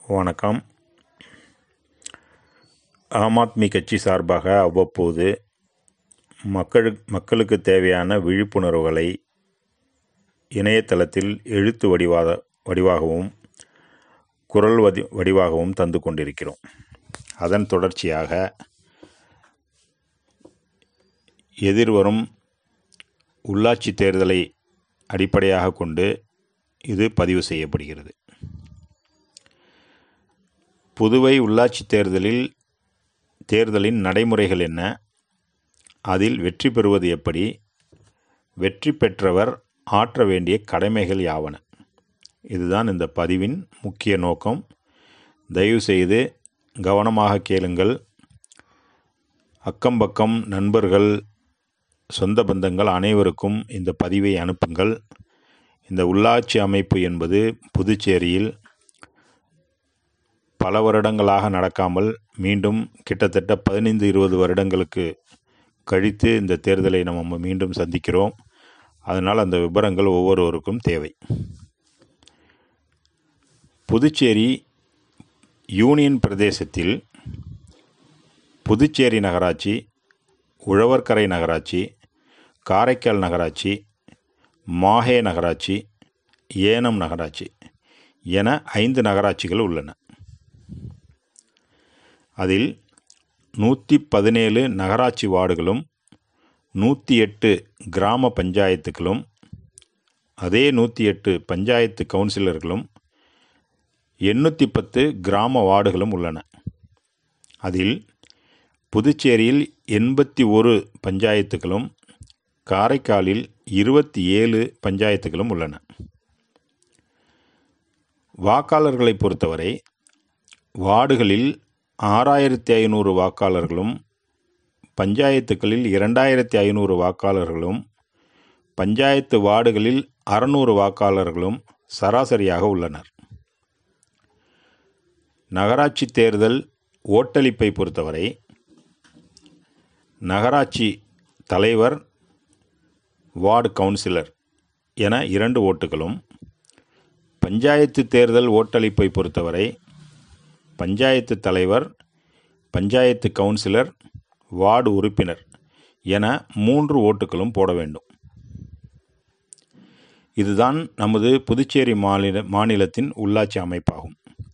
வணக்கம் ஆம் ஆத்மி கட்சி சார்பாக அவ்வப்போது மக்களு மக்களுக்கு தேவையான விழிப்புணர்வுகளை இணையதளத்தில் எழுத்து வடிவாக வடிவாகவும் குரல் வடி வடிவாகவும் தந்து கொண்டிருக்கிறோம் அதன் தொடர்ச்சியாக எதிர்வரும் உள்ளாட்சி தேர்தலை அடிப்படையாக கொண்டு இது பதிவு செய்யப்படுகிறது புதுவை உள்ளாட்சி தேர்தலில் தேர்தலின் நடைமுறைகள் என்ன அதில் வெற்றி பெறுவது எப்படி வெற்றி பெற்றவர் ஆற்ற வேண்டிய கடமைகள் யாவன இதுதான் இந்த பதிவின் முக்கிய நோக்கம் தயவுசெய்து கவனமாக கேளுங்கள் அக்கம்பக்கம் நண்பர்கள் சொந்த பந்தங்கள் அனைவருக்கும் இந்த பதிவை அனுப்புங்கள் இந்த உள்ளாட்சி அமைப்பு என்பது புதுச்சேரியில் பல வருடங்களாக நடக்காமல் மீண்டும் கிட்டத்தட்ட பதினைந்து இருபது வருடங்களுக்கு கழித்து இந்த தேர்தலை நம்ம மீண்டும் சந்திக்கிறோம் அதனால் அந்த விவரங்கள் ஒவ்வொருவருக்கும் தேவை புதுச்சேரி யூனியன் பிரதேசத்தில் புதுச்சேரி நகராட்சி உழவர்கரை நகராட்சி காரைக்கால் நகராட்சி மாஹே நகராட்சி ஏனம் நகராட்சி என ஐந்து நகராட்சிகள் உள்ளன அதில் நூற்றி பதினேழு நகராட்சி வார்டுகளும் நூற்றி எட்டு கிராம பஞ்சாயத்துகளும் அதே நூற்றி எட்டு பஞ்சாயத்து கவுன்சிலர்களும் எண்ணூற்றி பத்து கிராம வார்டுகளும் உள்ளன அதில் புதுச்சேரியில் எண்பத்தி ஒரு பஞ்சாயத்துகளும் காரைக்காலில் இருபத்தி ஏழு பஞ்சாயத்துகளும் உள்ளன வாக்காளர்களை பொறுத்தவரை வார்டுகளில் ஆறாயிரத்தி ஐநூறு வாக்காளர்களும் பஞ்சாயத்துகளில் இரண்டாயிரத்தி ஐநூறு வாக்காளர்களும் பஞ்சாயத்து வார்டுகளில் அறநூறு வாக்காளர்களும் சராசரியாக உள்ளனர் நகராட்சி தேர்தல் ஓட்டளிப்பை பொறுத்தவரை நகராட்சி தலைவர் வார்டு கவுன்சிலர் என இரண்டு ஓட்டுகளும் பஞ்சாயத்து தேர்தல் ஓட்டளிப்பை பொறுத்தவரை பஞ்சாயத்து தலைவர் பஞ்சாயத்து கவுன்சிலர் வார்டு உறுப்பினர் என மூன்று ஓட்டுகளும் போட வேண்டும் இதுதான் நமது புதுச்சேரி மாநில மாநிலத்தின் உள்ளாட்சி அமைப்பாகும்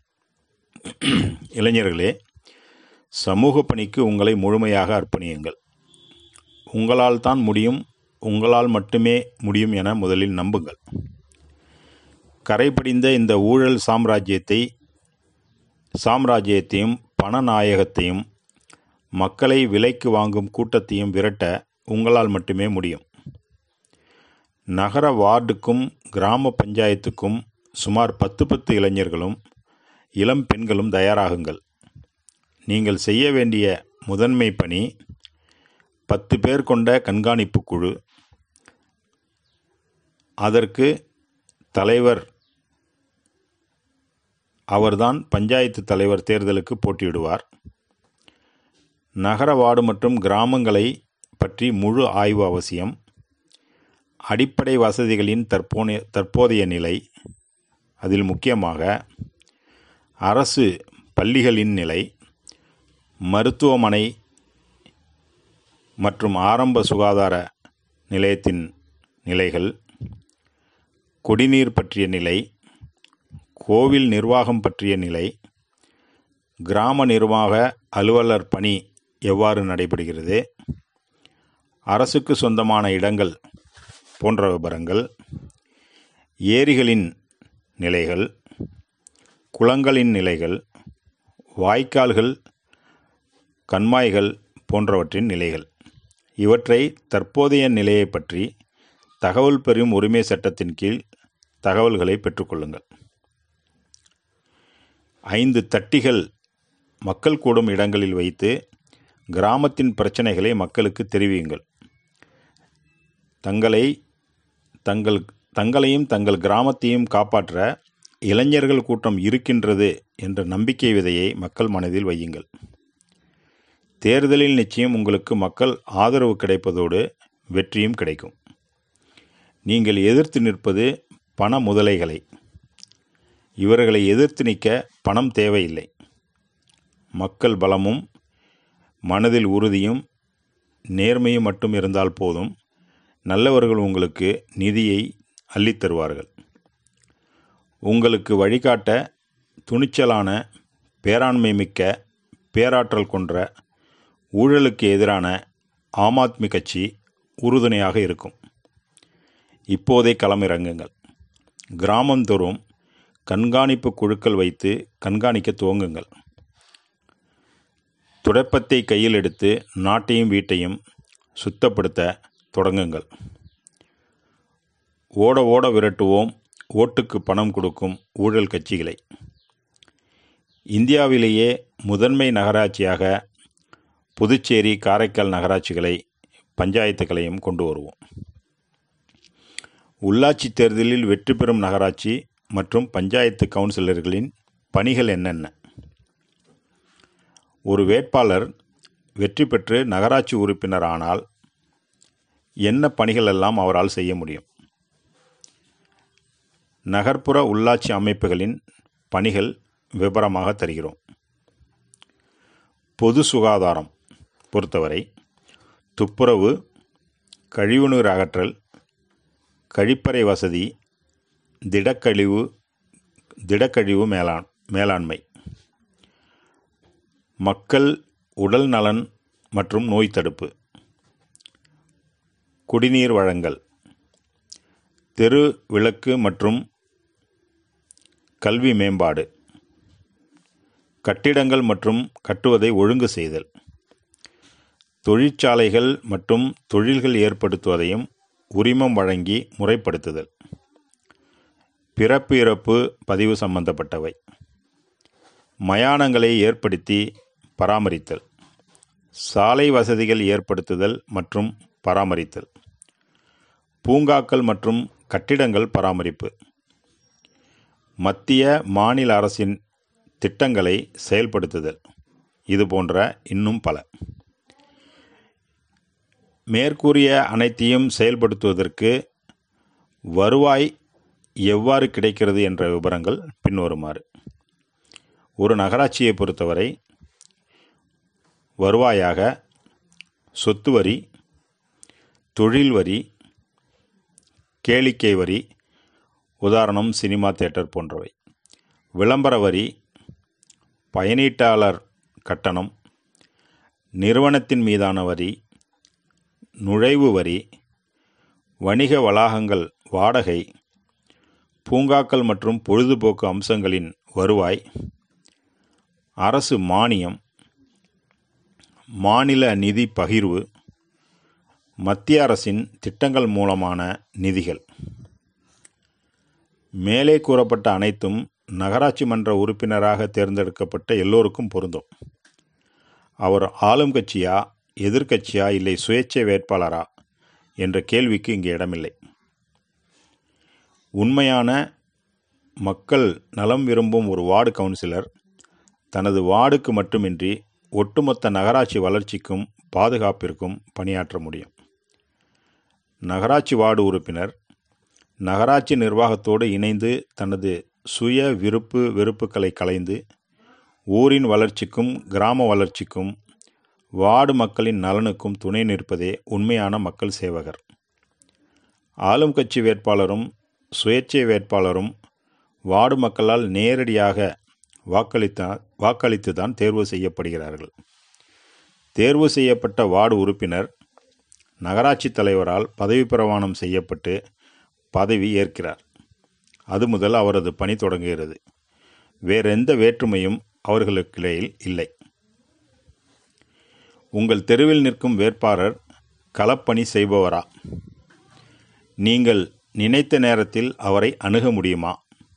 இளைஞர்களே சமூக பணிக்கு உங்களை முழுமையாக அர்ப்பணியுங்கள் உங்களால் தான் முடியும் உங்களால் மட்டுமே முடியும் என முதலில் நம்புங்கள் கரைபடிந்த இந்த ஊழல் சாம்ராஜ்யத்தை சாம்ராஜ்யத்தையும் பணநாயகத்தையும் மக்களை விலைக்கு வாங்கும் கூட்டத்தையும் விரட்ட உங்களால் மட்டுமே முடியும் நகர வார்டுக்கும் கிராம பஞ்சாயத்துக்கும் சுமார் பத்து பத்து இளைஞர்களும் இளம் பெண்களும் தயாராகுங்கள் நீங்கள் செய்ய வேண்டிய முதன்மை பணி பத்து பேர் கொண்ட கண்காணிப்பு குழு அதற்கு தலைவர் அவர்தான் பஞ்சாயத்து தலைவர் தேர்தலுக்கு போட்டியிடுவார் நகர வார்டு மற்றும் கிராமங்களை பற்றி முழு ஆய்வு அவசியம் அடிப்படை வசதிகளின் தற்போதைய தற்போதைய நிலை அதில் முக்கியமாக அரசு பள்ளிகளின் நிலை மருத்துவமனை மற்றும் ஆரம்ப சுகாதார நிலையத்தின் நிலைகள் குடிநீர் பற்றிய நிலை கோவில் நிர்வாகம் பற்றிய நிலை கிராம நிர்வாக அலுவலர் பணி எவ்வாறு நடைபெறுகிறது அரசுக்கு சொந்தமான இடங்கள் போன்ற விவரங்கள் ஏரிகளின் நிலைகள் குளங்களின் நிலைகள் வாய்க்கால்கள் கண்மாய்கள் போன்றவற்றின் நிலைகள் இவற்றை தற்போதைய நிலையை பற்றி தகவல் பெறும் உரிமை சட்டத்தின் கீழ் தகவல்களை பெற்றுக்கொள்ளுங்கள் ஐந்து தட்டிகள் மக்கள் கூடும் இடங்களில் வைத்து கிராமத்தின் பிரச்சனைகளை மக்களுக்கு தெரிவியுங்கள் தங்களை தங்கள் தங்களையும் தங்கள் கிராமத்தையும் காப்பாற்ற இளைஞர்கள் கூட்டம் இருக்கின்றது என்ற நம்பிக்கை விதையை மக்கள் மனதில் வையுங்கள் தேர்தலில் நிச்சயம் உங்களுக்கு மக்கள் ஆதரவு கிடைப்பதோடு வெற்றியும் கிடைக்கும் நீங்கள் எதிர்த்து நிற்பது பண முதலைகளை இவர்களை எதிர்த்து நிற்க பணம் தேவையில்லை மக்கள் பலமும் மனதில் உறுதியும் நேர்மையும் மட்டும் இருந்தால் போதும் நல்லவர்கள் உங்களுக்கு நிதியை அள்ளித் தருவார்கள் உங்களுக்கு வழிகாட்ட துணிச்சலான பேராண்மை மிக்க பேராற்றல் கொன்ற ஊழலுக்கு எதிரான ஆம் ஆத்மி கட்சி உறுதுணையாக இருக்கும் இப்போதே களமிறங்குங்கள் கிராமந்தோறும் கண்காணிப்பு குழுக்கள் வைத்து கண்காணிக்க துவங்குங்கள் துடைப்பத்தை கையில் எடுத்து நாட்டையும் வீட்டையும் சுத்தப்படுத்த தொடங்குங்கள் ஓட ஓட விரட்டுவோம் ஓட்டுக்கு பணம் கொடுக்கும் ஊழல் கட்சிகளை இந்தியாவிலேயே முதன்மை நகராட்சியாக புதுச்சேரி காரைக்கால் நகராட்சிகளை பஞ்சாயத்துகளையும் கொண்டு வருவோம் உள்ளாட்சி தேர்தலில் வெற்றி பெறும் நகராட்சி மற்றும் பஞ்சாயத்து கவுன்சிலர்களின் பணிகள் என்னென்ன ஒரு வேட்பாளர் வெற்றி பெற்று நகராட்சி உறுப்பினர் ஆனால் என்ன பணிகள் எல்லாம் அவரால் செய்ய முடியும் நகர்ப்புற உள்ளாட்சி அமைப்புகளின் பணிகள் விபரமாக தருகிறோம் பொது சுகாதாரம் பொறுத்தவரை துப்புரவு கழிவுநீர் அகற்றல் கழிப்பறை வசதி திடக்கழிவு திடக்கழிவு மேலாண் மேலாண்மை மக்கள் உடல் நலன் மற்றும் நோய் தடுப்பு குடிநீர் வழங்கல் தெரு விளக்கு மற்றும் கல்வி மேம்பாடு கட்டிடங்கள் மற்றும் கட்டுவதை ஒழுங்கு செய்தல் தொழிற்சாலைகள் மற்றும் தொழில்கள் ஏற்படுத்துவதையும் உரிமம் வழங்கி முறைப்படுத்துதல் பிறப்பு இறப்பு பதிவு சம்பந்தப்பட்டவை மயானங்களை ஏற்படுத்தி பராமரித்தல் சாலை வசதிகள் ஏற்படுத்துதல் மற்றும் பராமரித்தல் பூங்காக்கள் மற்றும் கட்டிடங்கள் பராமரிப்பு மத்திய மாநில அரசின் திட்டங்களை செயல்படுத்துதல் இது போன்ற இன்னும் பல மேற்கூறிய அனைத்தையும் செயல்படுத்துவதற்கு வருவாய் எவ்வாறு கிடைக்கிறது என்ற விவரங்கள் பின்வருமாறு ஒரு நகராட்சியை பொறுத்தவரை வருவாயாக சொத்து வரி தொழில் வரி கேளிக்கை வரி உதாரணம் சினிமா தேட்டர் போன்றவை விளம்பர வரி பயனீட்டாளர் கட்டணம் நிறுவனத்தின் மீதான வரி நுழைவு வரி வணிக வளாகங்கள் வாடகை பூங்காக்கள் மற்றும் பொழுதுபோக்கு அம்சங்களின் வருவாய் அரசு மானியம் மாநில நிதி பகிர்வு மத்திய அரசின் திட்டங்கள் மூலமான நிதிகள் மேலே கூறப்பட்ட அனைத்தும் நகராட்சி மன்ற உறுப்பினராக தேர்ந்தெடுக்கப்பட்ட எல்லோருக்கும் பொருந்தும் அவர் ஆளும் கட்சியா எதிர்க்கட்சியா இல்லை சுயேட்சை வேட்பாளரா என்ற கேள்விக்கு இங்கே இடமில்லை உண்மையான மக்கள் நலம் விரும்பும் ஒரு வார்டு கவுன்சிலர் தனது வார்டுக்கு மட்டுமின்றி ஒட்டுமொத்த நகராட்சி வளர்ச்சிக்கும் பாதுகாப்பிற்கும் பணியாற்ற முடியும் நகராட்சி வார்டு உறுப்பினர் நகராட்சி நிர்வாகத்தோடு இணைந்து தனது சுய விருப்பு வெறுப்புகளை களைந்து ஊரின் வளர்ச்சிக்கும் கிராம வளர்ச்சிக்கும் வார்டு மக்களின் நலனுக்கும் துணை நிற்பதே உண்மையான மக்கள் சேவகர் ஆளும் கட்சி வேட்பாளரும் சுயேட்சை வேட்பாளரும் வார்டு மக்களால் நேரடியாக வாக்களித்த வாக்களித்து தான் தேர்வு செய்யப்படுகிறார்கள் தேர்வு செய்யப்பட்ட வார்டு உறுப்பினர் நகராட்சி தலைவரால் பதவி பிரமாணம் செய்யப்பட்டு பதவி ஏற்கிறார் அது முதல் அவரது பணி தொடங்குகிறது வேறெந்த வேற்றுமையும் அவர்களுக்கிடையில் இல்லை உங்கள் தெருவில் நிற்கும் வேட்பாளர் களப்பணி செய்பவரா நீங்கள் நினைத்த நேரத்தில் அவரை அணுக முடியுமா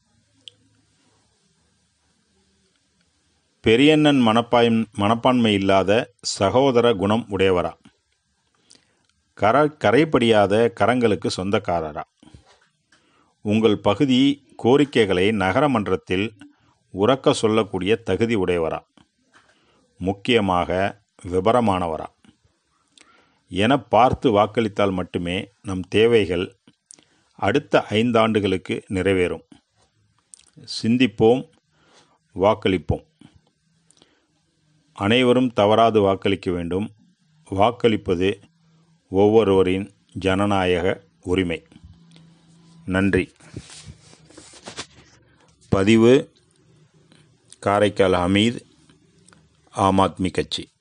பெரியண்ணன் மனப்பான் மனப்பான்மை இல்லாத சகோதர குணம் உடையவரா கர கரைப்படியாத கரங்களுக்கு சொந்தக்காரரா உங்கள் பகுதி கோரிக்கைகளை நகரமன்றத்தில் உறக்க சொல்லக்கூடிய தகுதி உடையவரா முக்கியமாக விபரமானவரா என பார்த்து வாக்களித்தால் மட்டுமே நம் தேவைகள் அடுத்த ஐந்தாண்டுகளுக்கு நிறைவேறும் சிந்திப்போம் வாக்களிப்போம் அனைவரும் தவறாது வாக்களிக்க வேண்டும் வாக்களிப்பது ஒவ்வொருவரின் ஜனநாயக உரிமை நன்றி பதிவு காரைக்கால் ஹமீத் ஆம் ஆத்மி கட்சி